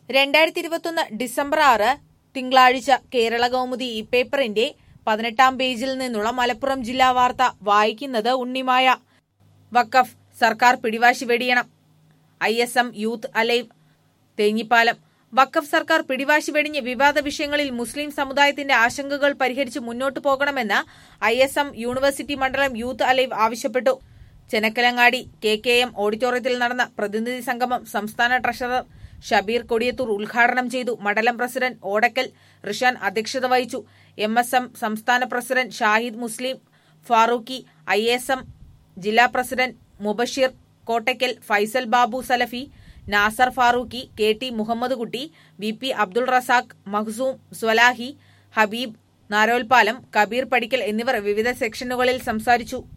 രണ്ടായിരത്തി ഇരുപത്തൊന്ന് ഡിസംബർ ആറ് തിങ്കളാഴ്ച കേരള കൗമുദി ഈ പേപ്പറിന്റെ പതിനെട്ടാം പേജിൽ നിന്നുള്ള മലപ്പുറം ജില്ലാ വാർത്ത വായിക്കുന്നത് ഉണ്ണിമായ വക്കഫ് സർക്കാർ പിടിവാശി വെടിയണം I S M youth alive Thenhipalam വക്കഫ് സർക്കാർ പിടിവാശി വെടിഞ്ഞ് വിവാദ വിഷയങ്ങളിൽ മുസ്ലിം സമുദായത്തിന്റെ ആശങ്കകൾ പരിഹരിച്ച് മുന്നോട്ടു പോകണമെന്ന് ഐ എസ് എം യൂണിവേഴ്സിറ്റി മണ്ഡലം യൂത്ത് അലൈവ് ആവശ്യപ്പെട്ടു ചെനക്കലങ്ങാടി കെ കെ എം ഓഡിറ്റോറിയത്തിൽ നടന്ന പ്രതിനിധി സംഗമം സംസ്ഥാന ട്രഷറർ ഷബീർ കൊടിയത്തൂർ ഉദ്ഘാടനം ചെയ്തു മണ്ഡലം പ്രസിഡന്റ് ഓടക്കൽ റിഷാൻ അധ്യക്ഷത വഹിച്ചു എം എസ് എം സംസ്ഥാന president Shahid Muslim Farooqi I S M ജില്ലാ president Mubasheer Kottakkal Faisal Babu Salafi Nasar Farooqi K T Muhammad Kutty V P Abdul Razak Mahsoom Swalahi Habeeb Narolpalam Kabeer Padikkal എന്നിവർ വിവിധ സെക്ഷനുകളിൽ സംസാരിച്ചു